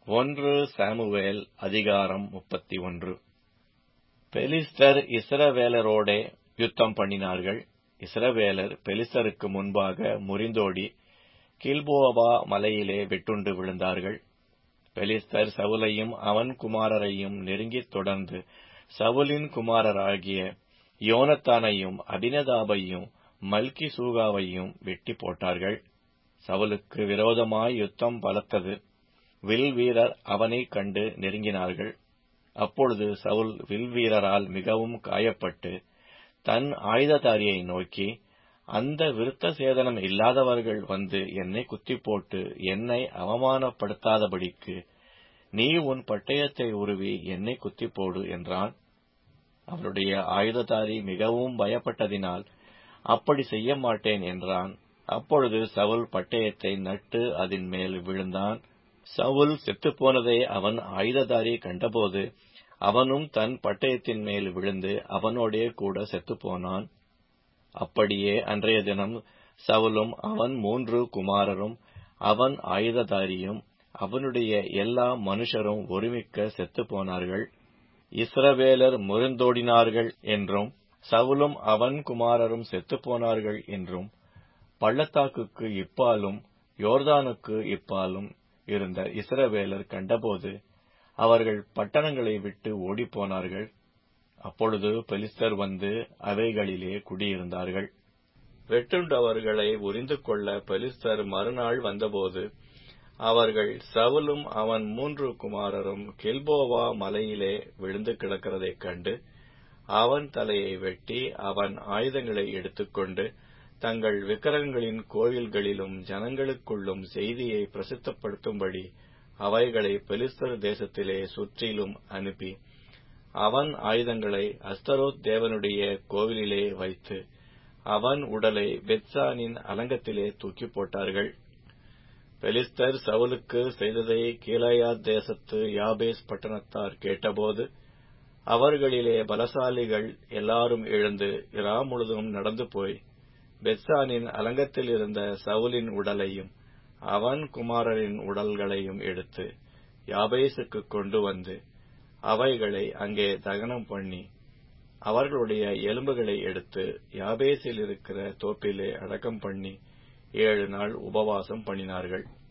ஒன்று சாமுவேல் அதிகாரம் முப்பத்தி ஒன்று பெலிஸ்தர் இஸ்ரவேலரோடே யுத்தம் பண்ணினார்கள் இஸ்ரவேலர் பெலிஸ்தருக்கு முன்பாக முறிந்தோடி கில்போவா மலையிலே வெட்டுண்டு விழுந்தார்கள் பெலிஸ்தர் சவுலையும் அவன் குமாரரையும் நெருங்கித் தொடர்ந்து சவுலின் குமாரராகிய யோனத்தானையும் அபினதாபையும் மல்கி சூகாவையும் வெட்டி போட்டார்கள் சவுலுக்கு விரோதமாய் யுத்தம் பலத்தது வில் வீரர் அவனைக் கண்டு நெருங்கினார்கள் அப்பொழுது சவுல் வில் வீரரால் மிகவும் காயப்பட்டு தன் ஆயுததாரியை நோக்கி அந்த விருத்த சேதனம் இல்லாதவர்கள் வந்து என்னை குத்திப் போட்டு என்னை அவமானப்படுத்தாதபடிக்கு நீ உன் பட்டயத்தை உருவி என்னை குத்திப் போடு என்றான் அவருடைய ஆயுததாரி மிகவும் பயப்பட்டதினால் அப்படி செய்ய மாட்டேன் என்றான் அப்பொழுது சவுல் பட்டயத்தை நட்டு அதன் மேல் விழுந்தான் சவுல் செத்துப்போனதை அவன் ஆயுததாரி கண்டபோது அவனும் தன் பட்டயத்தின் மேல் விழுந்து அவனோடே கூட செத்துப்போனான் அப்படியே அன்றைய தினம் சவுலும் அவன் மூன்று குமாரரும் அவன் ஆயுததாரியும் அவனுடைய எல்லா மனுஷரும் ஒருமிக்க செத்துப்போனார்கள் இஸ்ரவேலர் முறிந்தோடினார்கள் என்றும் சவுலும் அவன் குமாரரும் செத்துப்போனார்கள் என்றும் பள்ளத்தாக்குக்கு இப்பாலும் யோர்தானுக்கு இப்பாலும் இருந்த இஸ்ரவேலர் கண்டபோது அவர்கள் பட்டணங்களை விட்டு ஓடிப்போனார்கள் அப்பொழுது பெலிஸ்தர் வந்து அவைகளிலே குடியிருந்தார்கள் வெட்டுண்டவர்களை உரிந்து கொள்ள பெலிஸ்தர் மறுநாள் வந்தபோது அவர்கள் சவுலும் அவன் மூன்று குமாரரும் கில்போவா மலையிலே விழுந்து கிடக்கிறதைக் கண்டு அவன் தலையை வெட்டி அவன் ஆயுதங்களை எடுத்துக்கொண்டு தங்கள் விக்கிரகங்களின் கோயில்களிலும் ஜனங்களுக்குள்ளும் செய்தியை பிரசித்தப்படுத்தும்படி அவைகளை பெலிஸ்தர் தேசத்திலே சுற்றிலும் அனுப்பி அவன் ஆயுதங்களை அஸ்தரோத் தேவனுடைய கோவிலிலே வைத்து அவன் உடலை பெத்சானின் அலங்கத்திலே தூக்கி போட்டார்கள் பெலிஸ்தர் சவுலுக்கு செய்ததை கீழாயாத் தேசத்து யாபேஸ் பட்டணத்தார் கேட்டபோது அவர்களிலே பலசாலிகள் எல்லாரும் எழுந்து இரா முழுதும் நடந்து போய் பெத்சானின் அலங்கத்தில் இருந்த சவுலின் உடலையும் அவன் குமாரரின் உடல்களையும் எடுத்து யாபேசுக்கு கொண்டு வந்து அவைகளை அங்கே தகனம் பண்ணி அவர்களுடைய எலும்புகளை எடுத்து யாபேசில் இருக்கிற தோப்பிலே அடக்கம் பண்ணி ஏழு நாள் உபவாசம் பண்ணினார்கள்